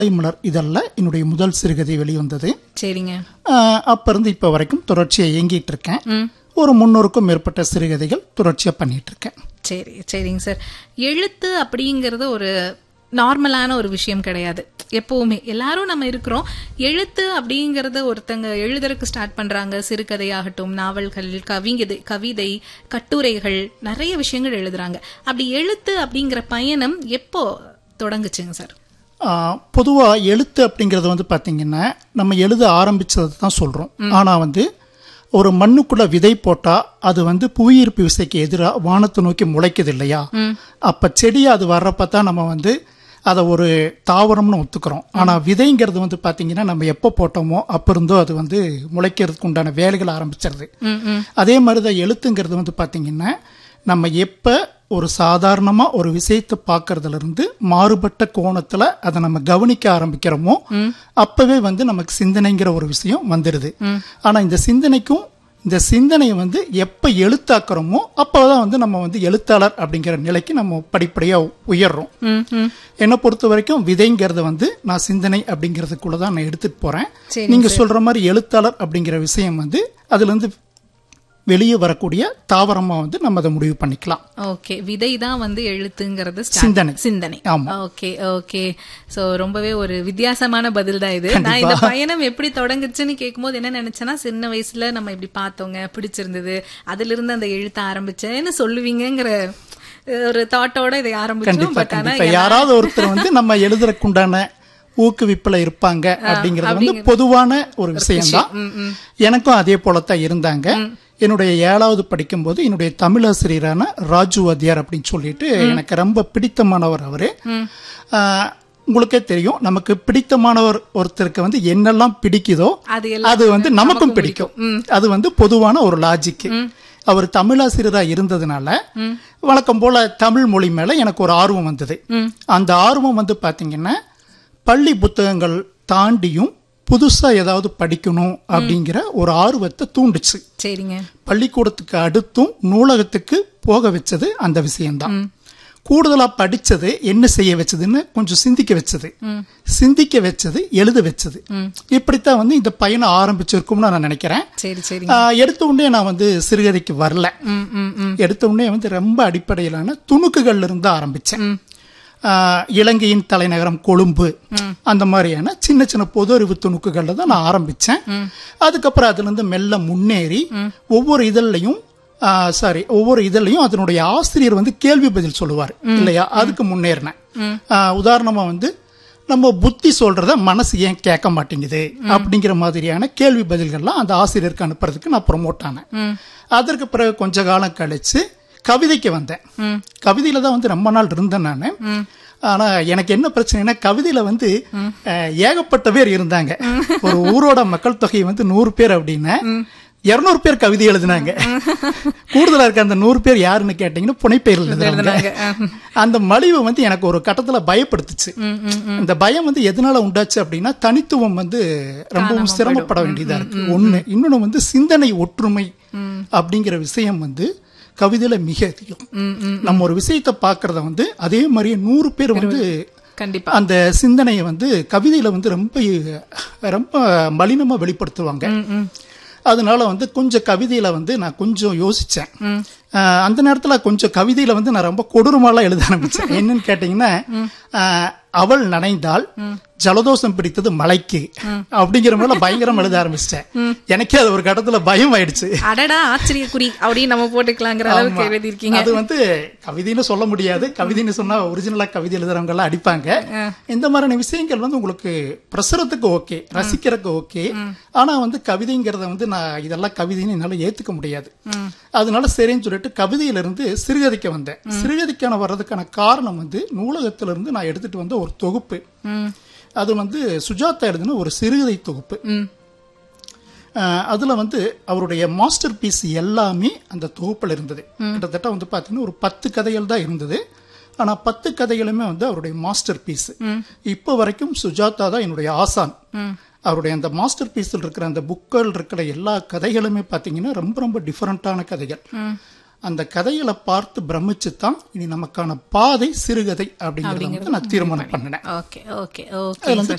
மலர் இதழில் என்னுடைய முதல் சிறுகதை வெளிவந்தது சரிங்க ஆஹ் அப்ப இருந்து இப்ப வரைக்கும் தொடர்ச்சியா இயங்கிட்டு இருக்கேன் ம் ஒரு முன்னூறுக்கும் மேற்பட்ட சிறுகதைகள் தொடர்ச்சியா பண்ணிட்டு இருக்கேன் சரி சரிங்க சார் எழுத்து அப்படிங்கிறது ஒரு நார்மலான ஒரு விஷயம் கிடையாது எப்பவுமே எல்லாரும் நம்ம இருக்கிறோம் எழுத்து அப்படிங்கறது ஒருத்தங்க எழுதுறதுக்கு ஸ்டார்ட் பண்றாங்க சிறுகதையாகட்டும் நாவல்கள் கவிதை கவிதை கட்டுரைகள் நிறைய விஷயங்கள் எழுதுறாங்க அப்படி எழுத்து அப்படிங்கிற பயணம் எப்போ தொடங்குச்சுங்க சார் ஆஹ் பொதுவா எழுத்து அப்படிங்கறது வந்து பாத்தீங்கன்னா நம்ம எழுத ஆரம்பிச்சதை தான் சொல்றோம் ஆனா வந்து ஒரு மண்ணுக்குள்ள விதை போட்டா அது வந்து புவியீர்ப்பு விசைக்கு எதிராக வானத்தை நோக்கி முளைக்குது இல்லையா அப்ப செடி அது வர்றப்ப தான் நம்ம வந்து அதை ஒரு தாவரம்னு ஒத்துக்கிறோம் ஆனா விதைங்கிறது வந்து பாத்தீங்கன்னா நம்ம எப்போ போட்டோமோ அப்ப இருந்தோ அது வந்து முளைக்கிறதுக்கு உண்டான வேலைகள் ஆரம்பிச்சிருது ம் ம் அதே மாதிரி தான் எழுத்துங்கிறது வந்து பாத்தீங்கன்னா நம்ம எப்ப ஒரு சாதாரணமா ஒரு விஷயத்தை பார்க்கறதுல இருந்து மாறுபட்ட கோணத்துல அதை நம்ம கவனிக்க ஆரம்பிக்கிறோமோ அப்பவே வந்து நமக்கு சிந்தனைங்கிற ஒரு விஷயம் வந்துடுது ஆனா இந்த சிந்தனைக்கும் இந்த சிந்தனையை வந்து எப்ப எழுத்தாக்குறோமோ அப்பதான் வந்து நம்ம வந்து எழுத்தாளர் அப்படிங்கிற நிலைக்கு நம்ம படிப்படியா உயர்றோம் ம் ம் என்னை பொறுத்த வரைக்கும் விதைங்கிறது வந்து நான் சிந்தனை அப்படிங்கிறதுக்குள்ள தான் நான் எடுத்துட்டு போறேன் சரிங்க நீங்க சொல்ற மாதிரி எழுத்தாளர் அப்படிங்கிற விஷயம் வந்து அதுல இருந்து வெளியே வரக்கூடிய தாவரமா வந்து நம்ம அதை முடிவு பண்ணிக்கலாம் ஓகே விதை தான் வந்து எழுத்துங்கிறது start- சிந்தனை. சிந்தனை ஆமா. ஓகே ஓகே சோ ரொம்பவே ஒரு வித்தியாசமான பதில் தான் இது நான் இந்த பயணம் எப்படி தொடங்குச்சுன்னு கேட்கும்போது என்ன நினைச்சேன்னா சின்ன வயசுல நம்ம இப்படி பார்த்தோங்க பிடிச்சிருந்தது அதுல இருந்து அந்த எழுத்த ஆரம்பிச்சேன்னு சொல்லுவீங்கங்கிற அஹ், ஒரு தாட்டோட இதை ஆரம்பிச்சோம் கண்டிப்பா பட் ஆனா கண்டிப்பா யாராவது ஒருத்தர் வந்து நம்ம எழுதுறதுக்குண்டான ஊக்குவிப்புல இருப்பாங்க அப்படிங்கிறது வந்து பொதுவான ஒரு விஷயம்தான் எனக்கும் அதே போலத்தான் இருந்தாங்க என்னுடைய ஏழாவது படிக்கும்போது என்னுடைய தமிழாசிரியரான ராஜு வாத்தியார் அப்படின்னு சொல்லிட்டு எனக்கு ரொம்ப பிடித்தமானவர் அவரு ஆஹ், உங்களுக்கே தெரியும் நமக்கு பிடித்தமானவர் ஒருத்தருக்கு வந்து என்னெல்லாம் பிடிக்குதோ அது எல்லாம் அது வந்து நமக்கும் பிடிக்கும் அது வந்து பொதுவான ஒரு லாஜிக் அவர் தமிழாசிரியரா இருந்ததுனால வழக்கம் போல தமிழ் மொழி மேல எனக்கு ஒரு ஆர்வம் வந்தது அந்த ஆர்வம் வந்து பாத்தீங்கன்னா பள்ளி புத்தகங்கள் தாண்டியும் புதுசா ஏதாவது படிக்கணும் அப்படிங்கிற ஒரு ஆர்வத்தை தூண்டுச்சு சரிங்க பள்ளிக்கூடத்துக்கு அடுத்தும் நூலகத்துக்கு போக வச்சது அந்த விஷயம்தான் கூடுதலா படிச்சது என்ன செய்ய வச்சதுன்னு கொஞ்சம் சிந்திக்க வச்சது சிந்திக்க வச்சது எழுத வச்சது இப்படித்தான் வந்து இந்த பயணம் ஆரம்பிச்சிருக்கும்னு நான் நினைக்கிறேன் சரி சரி ஆஹ் எடுத்த உடனே நான் வந்து சிறுகதைக்கு வரல ம் ம் ம் எடுத்த உடனே வந்து ரொம்ப அடிப்படையிலான துணுக்குகள்ல இருந்து ஆரம்பிச்சேன் ஆஹ் இலங்கையின் தலைநகரம் கொழும்பு அந்த மாதிரியான சின்ன சின்ன பொது அறிவு துணுக்குகள்ல தான் நான் ஆரம்பிச்சேன் அதுக்கப்புறம் அதுல இருந்து மெல்ல முன்னேறி ஒவ்வொரு இதழ்லையும் சாரி ஒவ்வொரு இதழ்லையும் அதனுடைய ஆசிரியர் வந்து கேள்வி பதில் சொல்லுவார் இல்லையா அதுக்கு முன்னேறினேன் ஆஹ் உதாரணமா வந்து நம்ம புத்தி சொல்றத மனசு ஏன் கேட்க மாட்டேங்குது அப்படிங்கிற மாதிரியான கேள்வி பதில்கள்லாம் அந்த ஆசிரியருக்கு அனுப்புறதுக்கு நான் ப்ரொமோட் ஆனேன் அதற்கு பிறகு கொஞ்ச காலம் கழிச்சு கவிதைக்கு வந்தேன் கவிதையில தான் வந்து ரொம்ப நாள் இருந்தேன் நான் ஆனா எனக்கு என்ன பிரச்சனைனா கவிதையில வந்து அஹ், ஏகப்பட்ட பேர் இருந்தாங்க ஒரு ஊரோட மக்கள் தொகை வந்து நூறு பேர் அப்படின்னா இருநூறு பேர் கவிதை எழுதினாங்க கூடுதலா இருக்க அந்த நூறு பேர் யாருன்னு கேட்டீங்கன்னா புனைப்பெயர் எழுதுனாங்க அந்த மலிவு வந்து எனக்கு ஒரு கட்டத்துல பயப்படுத்துச்சு இந்த பயம் வந்து எதனால உண்டாச்சு அப்படின்னா தனித்துவம் வந்து ரொம்பவும் சிரமப்பட வேண்டியதா இருக்கு ஒண்ணு இன்னொன்னு வந்து சிந்தனை ஒற்றுமை அப்படிங்கிற விஷயம் வந்து கவிதையில மிக அதிகம் நம்ம ஒரு விஷயத்தை பார்க்கறத வந்து அதே மாதிரியே நூறு பேர் வந்து கண்டிப்பா அந்த சிந்தனையை வந்து கவிதையில வந்து ரொம்ப ரொம்ப மலினமா வெளிப்படுத்துவாங்க அதனால வந்து கொஞ்சம் கவிதையில வந்து நான் கொஞ்சம் யோசிச்சேன் ஆஹ் அந்த நேரத்துல கொஞ்சம் கவிதையில வந்து நான் ரொம்ப கொடூரமாலாம் எழுத ஆரம்பிச்சேன் என்னன்னு கேட்டீங்கன்னா ஆஹ் அவள் நனைந்தால் ஜலதோஷம் பிடித்தது மலைக்கு அப்படிங்கிற மாதிரி பயங்கரம் எழுத ஆரம்பிச்சிட்டேன் எனக்கே அது ஒரு கட்டத்துல பயம் ஆயிடுச்சு அடடா ஆச்சரிய குறி அப்படின்னு நம்ம போட்டுக்கலாங்கிற அளவுக்கு எழுதியிருக்கீங்க அது வந்து கவிதைன்னு சொல்ல முடியாது கவிதைன்னு சொன்னா ஒரிஜினலா கவிதை எழுதுறவங்க எல்லாம் அடிப்பாங்க இந்த மாதிரியான விஷயங்கள் வந்து உங்களுக்கு பிரசுரத்துக்கு ஓகே ரசிக்கிறதுக்கு ஓகே ஆனா வந்து கவிதைங்கிறத வந்து நான் இதெல்லாம் கவிதைன்னு என்னால ஏத்துக்க முடியாது அதனால சரின்னு சொல்லிட்டு கவிதையில இருந்து சிறுகதைக்கு வந்தேன் சிறுகதைக்கான வர்றதுக்கான காரணம் வந்து நூலகத்துல இருந்து நான் எடுத்துட்டு வந்த ஒரு தொகுப்பு ம் அது வந்து சுஜாதா எழுதின ஒரு சிறுகதை தொகுப்பு ம் அஹ் அதுல வந்து அவருடைய மாஸ்டர் பீஸ் எல்லாமே அந்த தொகுப்புல இருந்தது கிட்டத்தட்ட வந்து பாத்தீங்கன்னா ஒரு பத்து கதைகள் தான் இருந்தது ஆனா பத்து கதைகளுமே வந்து அவருடைய மாஸ்டர் பீஸ் இப்போ வரைக்கும் சுஜாதா தான் என்னுடைய ஆசான் அவருடைய அந்த மாஸ்டர் பீஸில் இருக்கிற அந்த புக்கள் இருக்கிற எல்லா கதைகளுமே பாத்தீங்கன்னா ரொம்ப ரொம்ப டிஃபரெண்டான கதைகள் அந்த கதைகளை பார்த்து பிரமிச்சு தான் இனி நமக்கான பாதை சிறுகதை அப்படிங்கறத வந்து நான் தீர்மானம் பண்ணினேன் ஓகே ஓகே ஓகே அதுல வந்து